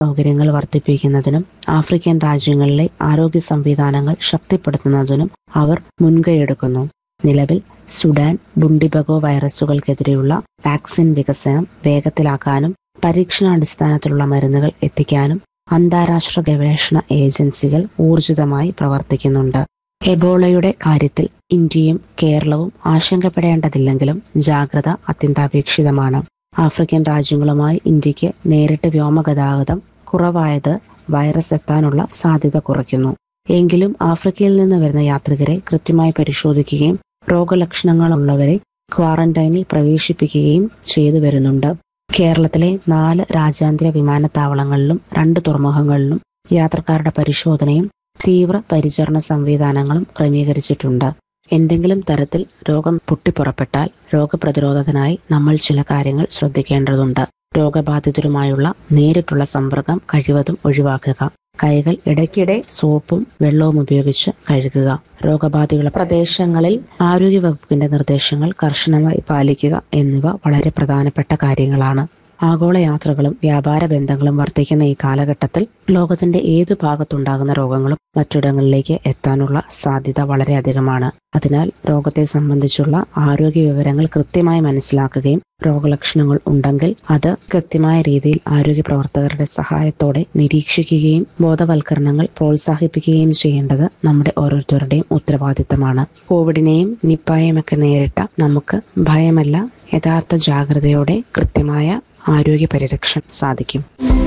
സൗകര്യങ്ങൾ വർദ്ധിപ്പിക്കുന്നതിനും ആഫ്രിക്കൻ രാജ്യങ്ങളിലെ ആരോഗ്യ സംവിധാനങ്ങൾ ശക്തിപ്പെടുത്തുന്നതിനും അവർ മുൻകൈയെടുക്കുന്നു നിലവിൽ സുഡാൻ ബുണ്ടിബഗോ വൈറസുകൾക്കെതിരെയുള്ള വാക്സിൻ വികസനം വേഗത്തിലാക്കാനും പരീക്ഷണാടിസ്ഥാനത്തിലുള്ള മരുന്നുകൾ എത്തിക്കാനും അന്താരാഷ്ട്ര ഗവേഷണ ഏജൻസികൾ ഊർജിതമായി പ്രവർത്തിക്കുന്നുണ്ട് എബോളയുടെ കാര്യത്തിൽ ഇന്ത്യയും കേരളവും ആശങ്കപ്പെടേണ്ടതില്ലെങ്കിലും ജാഗ്രത അത്യന്താപേക്ഷിതമാണ് ആഫ്രിക്കൻ രാജ്യങ്ങളുമായി ഇന്ത്യക്ക് നേരിട്ട് വ്യോമഗതാഗതം കുറവായത് വൈറസ് എത്താനുള്ള സാധ്യത കുറയ്ക്കുന്നു എങ്കിലും ആഫ്രിക്കയിൽ നിന്ന് വരുന്ന യാത്രികരെ കൃത്യമായി പരിശോധിക്കുകയും രോഗലക്ഷണങ്ങളുള്ളവരെ ക്വാറന്റൈനിൽ പ്രവേശിപ്പിക്കുകയും ചെയ്തു വരുന്നുണ്ട് കേരളത്തിലെ നാല് രാജ്യാന്തര വിമാനത്താവളങ്ങളിലും രണ്ട് തുറമുഖങ്ങളിലും യാത്രക്കാരുടെ പരിശോധനയും തീവ്ര പരിചരണ സംവിധാനങ്ങളും ക്രമീകരിച്ചിട്ടുണ്ട് എന്തെങ്കിലും തരത്തിൽ രോഗം പൊട്ടിപ്പുറപ്പെട്ടാൽ രോഗപ്രതിരോധത്തിനായി നമ്മൾ ചില കാര്യങ്ങൾ ശ്രദ്ധിക്കേണ്ടതുണ്ട് രോഗബാധിതരുമായുള്ള നേരിട്ടുള്ള സമ്പർക്കം കഴിവതും ഒഴിവാക്കുക കൈകൾ ഇടയ്ക്കിടെ സോപ്പും വെള്ളവും ഉപയോഗിച്ച് കഴുകുക രോഗബാധയുള്ള പ്രദേശങ്ങളിൽ ആരോഗ്യവകുപ്പിന്റെ നിർദ്ദേശങ്ങൾ കർശനമായി പാലിക്കുക എന്നിവ വളരെ പ്രധാനപ്പെട്ട കാര്യങ്ങളാണ് ആഗോള യാത്രകളും വ്യാപാര ബന്ധങ്ങളും വർദ്ധിക്കുന്ന ഈ കാലഘട്ടത്തിൽ ലോകത്തിന്റെ ഏതു ഭാഗത്തുണ്ടാകുന്ന രോഗങ്ങളും മറ്റിടങ്ങളിലേക്ക് എത്താനുള്ള സാധ്യത വളരെ അധികമാണ് അതിനാൽ രോഗത്തെ സംബന്ധിച്ചുള്ള ആരോഗ്യ വിവരങ്ങൾ കൃത്യമായി മനസ്സിലാക്കുകയും രോഗലക്ഷണങ്ങൾ ഉണ്ടെങ്കിൽ അത് കൃത്യമായ രീതിയിൽ ആരോഗ്യ പ്രവർത്തകരുടെ സഹായത്തോടെ നിരീക്ഷിക്കുകയും ബോധവൽക്കരണങ്ങൾ പ്രോത്സാഹിപ്പിക്കുകയും ചെയ്യേണ്ടത് നമ്മുടെ ഓരോരുത്തരുടെയും ഉത്തരവാദിത്തമാണ് കോവിഡിനെയും നിപ്പായെയും ഒക്കെ നേരിട്ട നമുക്ക് ഭയമല്ല യഥാർത്ഥ ജാഗ്രതയോടെ കൃത്യമായ ആരോഗ്യ പരിരക്ഷ സാധിക്കും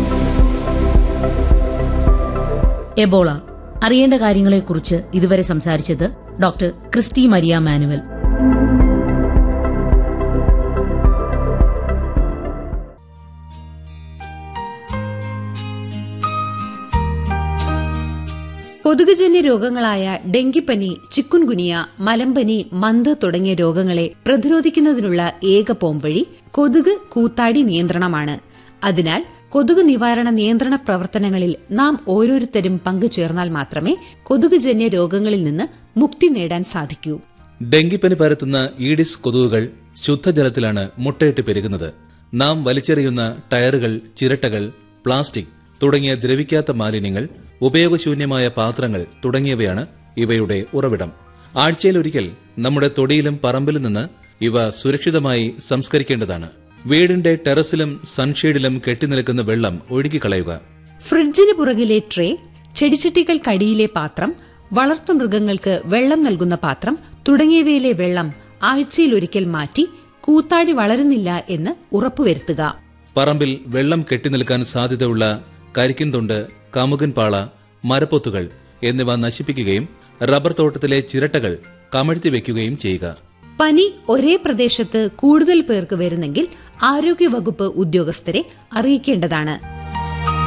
എബോള അറിയേണ്ട കാര്യങ്ങളെക്കുറിച്ച് ഇതുവരെ സംസാരിച്ചത് ഡോക്ടർ ക്രിസ്റ്റി മരിയ മാനുവൽ കൊതുകുജന്യ രോഗങ്ങളായ ഡെങ്കിപ്പനി ചിക്കുൻഗുനിയ മലമ്പനി മന്ത് തുടങ്ങിയ രോഗങ്ങളെ പ്രതിരോധിക്കുന്നതിനുള്ള ഏക പോംവഴി കൊതുക് കൂത്താടി നിയന്ത്രണമാണ് അതിനാൽ കൊതുക് നിവാരണ നിയന്ത്രണ പ്രവർത്തനങ്ങളിൽ നാം ഓരോരുത്തരും പങ്കുചേർന്നാൽ മാത്രമേ കൊതുകുജന്യ രോഗങ്ങളിൽ നിന്ന് മുക്തി നേടാൻ സാധിക്കൂ ഡെങ്കിപ്പനി പരത്തുന്ന ഈഡിസ് കൊതുകുകൾ ശുദ്ധജലത്തിലാണ് മുട്ടയിട്ട് പെരുകുന്നത് നാം വലിച്ചെറിയുന്ന ടയറുകൾ ചിരട്ടകൾ പ്ലാസ്റ്റിക് തുടങ്ങിയ ദ്രവിക്കാത്ത മാലിന്യങ്ങൾ ഉപയോഗശൂന്യമായ പാത്രങ്ങൾ തുടങ്ങിയവയാണ് ഇവയുടെ ഉറവിടം ആഴ്ചയിലൊരിക്കൽ നമ്മുടെ തൊടിയിലും പറമ്പിലും നിന്ന് ഇവ സുരക്ഷിതമായി സംസ്കരിക്കേണ്ടതാണ് വീടിന്റെ ടെറസിലും സൺഷെയ്ഡിലും കെട്ടിനിൽക്കുന്ന വെള്ളം ഒഴുകിക്കളയുക ഫ്രിഡ്ജിന് പുറകിലെ ട്രേ ചെടിച്ചട്ടികൾക്കടിയിലെ പാത്രം വളർത്തുമൃഗങ്ങൾക്ക് വെള്ളം നൽകുന്ന പാത്രം തുടങ്ങിയവയിലെ വെള്ളം ആഴ്ചയിലൊരിക്കൽ മാറ്റി കൂത്താടി വളരുന്നില്ല എന്ന് ഉറപ്പുവരുത്തുക പറമ്പിൽ വെള്ളം കെട്ടിനിൽക്കാൻ സാധ്യതയുള്ള കരിക്കിൻതൊണ്ട് കമുകൻ പാള മരപ്പൊത്തുകൾ എന്നിവ നശിപ്പിക്കുകയും റബ്ബർ തോട്ടത്തിലെ ചിരട്ടകൾ കമഴ്ത്തി വെക്കുകയും ചെയ്യുക പനി ഒരേ പ്രദേശത്ത് കൂടുതൽ പേർക്ക് വരുന്നെങ്കിൽ ആരോഗ്യവകുപ്പ് ഉദ്യോഗസ്ഥരെ അറിയിക്കേണ്ടതാണ്